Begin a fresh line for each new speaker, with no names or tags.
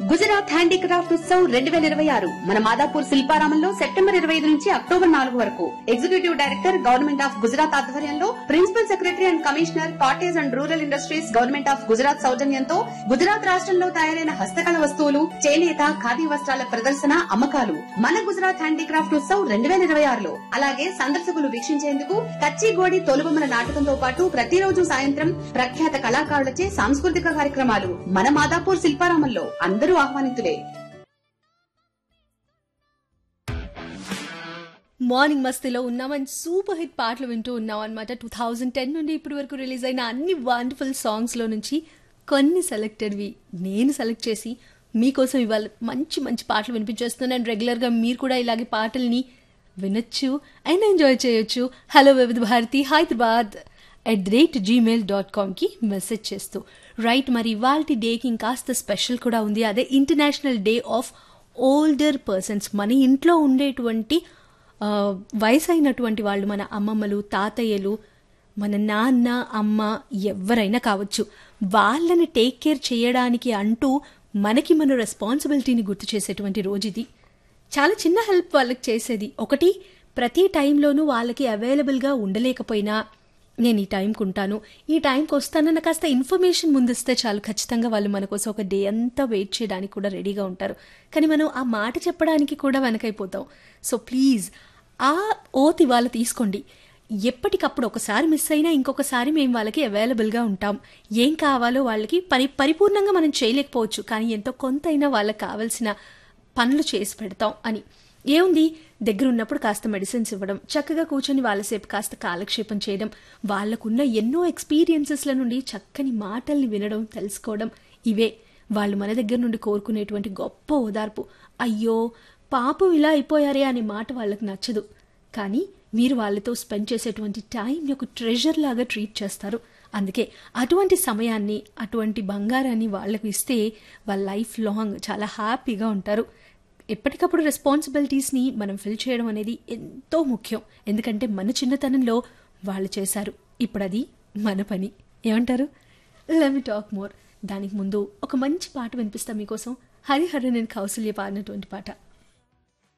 Gujarat handicraft Utsav రెండు వేల ఇరవై ఆరు మన మాదాపూర్ శిల్పారామంలో సెప్టెంబర్ ఇరవై ఐదు నుంచి అక్టోబర్ నాలుగు వరకు executive director government of Gujarat ఆధ్వర్యంలో principal secretary and commissioner cottage and rural industries government of Gujarat సౌజన్యంతో గుజరాత్ రాష్ట్రంలో తయారైన హస్తకళ వస్తువులు చేనేత ఖాదీ వస్త్రాల ప్రదర్శన అమ్మకాలు మన గుజరాత్ హ్యాండీక్రాఫ్ట్ ఉత్సవ్ రెండు వేల ఇరవై ఆరులో అలాగే సందర్శకులు వీక్షించేందుకు కచ్చిగోడి తోలుబొమ్మల నాటకంతో పాటు ప్రతిరోజు సాయంత్రం ప్రఖ్యాత కళాకారులచే సాంస్కృతిక కార్యక్రమాలు మన మాదాపూర్ శిల్పారామంలో అందరూ ఆహ్వానితులే
మార్నింగ్ మస్తీలో ఉన్నామని సూపర్ హిట్ పాటలు వింటూ ఉన్నాం అనమాట టూ థౌజండ్ టెన్ నుండి ఇప్పటి వరకు రిలీజ్ అయిన అన్ని వండర్ఫుల్ సాంగ్స్లో నుంచి కొన్ని సెలెక్టెడ్వి నేను సెలెక్ట్ చేసి మీకోసం ఇవాళ మంచి మంచి పాటలు వినిపించేస్తున్నాను రెగ్యులర్గా మీరు కూడా ఇలాగే పాటల్ని వినొచ్చు అండ్ ఎంజాయ్ చేయొచ్చు hello Vividh Bharati Hyderabad at the rate Gmail dot కామ్కి మెసేజ్ చేస్తూ రైట్ మరి ఇవాళ డేకి ఇంకాస్త స్పెషల్ కూడా ఉంది అదే international day of older persons మన ఇంట్లో ఉండేటువంటి ఆ, వయసు అయినటువంటి వాళ్ళు మన అమ్మమ్మలు తాతయ్యలు మన నాన్న అమ్మ ఎవరైనా కావచ్చు వాళ్ళని టేక్ కేర్ చేయడానికి అంటూ మనకి మన రెస్పాన్సిబిలిటీని గుర్తు చేసేటువంటి రోజు ఇది చాలా చిన్న హెల్ప్ వాళ్ళకి చేసేది ఒకటి ప్రతి టైంలోనూ వాళ్ళకి అవైలబుల్గా ఉండలేకపోయినా నేను ఈ టైంకి ఉంటాను ఈ టైంకి వస్తానన్న కాస్త ఇన్ఫర్మేషన్ ముందిస్తే చాలు ఖచ్చితంగా వాళ్ళు మన కోసం ఒక డే అంతా వెయిట్ చేయడానికి కూడా రెడీగా ఉంటారు కానీ మనం ఆ మాట చెప్పడానికి కూడా వెనకైపోతాం సో ప్లీజ్ ఆ ఓత్ ఇవాళ తీసుకోండి ఎప్పటికప్పుడు ఒకసారి మిస్ అయినా ఇంకొకసారి మేము వాళ్ళకి అవైలబుల్గా ఉంటాం ఏం కావాలో వాళ్ళకి పరి పరిపూర్ణంగా మనం చేయలేకపోవచ్చు కానీ ఎంతో కొంతైనా వాళ్ళకి కావాల్సిన పనులు చేసి పెడతాం అని ఏముంది దగ్గర ఉన్నప్పుడు కాస్త మెడిసిన్స్ ఇవ్వడం చక్కగా కూర్చొని వాళ్ళసేపు కాస్త కాలక్షేపం చేయడం వాళ్ళకున్న ఎన్నో ఎక్స్పీరియన్సెస్ల నుండి చక్కని మాటల్ని వినడం తెలుసుకోవడం ఇవే వాళ్ళు మన దగ్గర నుండి కోరుకునేటువంటి గొప్ప ఓదార్పు అయ్యో పాపం ఇలా అయిపోయారే అనే మాట వాళ్ళకి నచ్చదు కానీ మీరు వాళ్ళతో స్పెండ్ చేసేటువంటి టైం ఒక ట్రెజర్ లాగా ట్రీట్ చేస్తారు అందుకే అటువంటి సమయాన్ని అటువంటి బంగారాన్ని వాళ్ళకు ఇస్తే వాళ్ళ లైఫ్ లాంగ్ చాలా హ్యాపీగా ఉంటారు ఎప్పటికప్పుడు రెస్పాన్సిబిలిటీస్ని మనం ఫిల్ చేయడం అనేది ఎంతో ముఖ్యం ఎందుకంటే మన చిన్నతనంలో వాళ్ళు చేశారు ఇప్పుడు అది మన పని ఏమంటారు లెట్ మీ టాక్ మోర్ దానికి ముందు ఒక మంచి పాట వినిపిస్తా మీకోసం హరిహర నేను కౌసల్య పాడినటువంటి పాట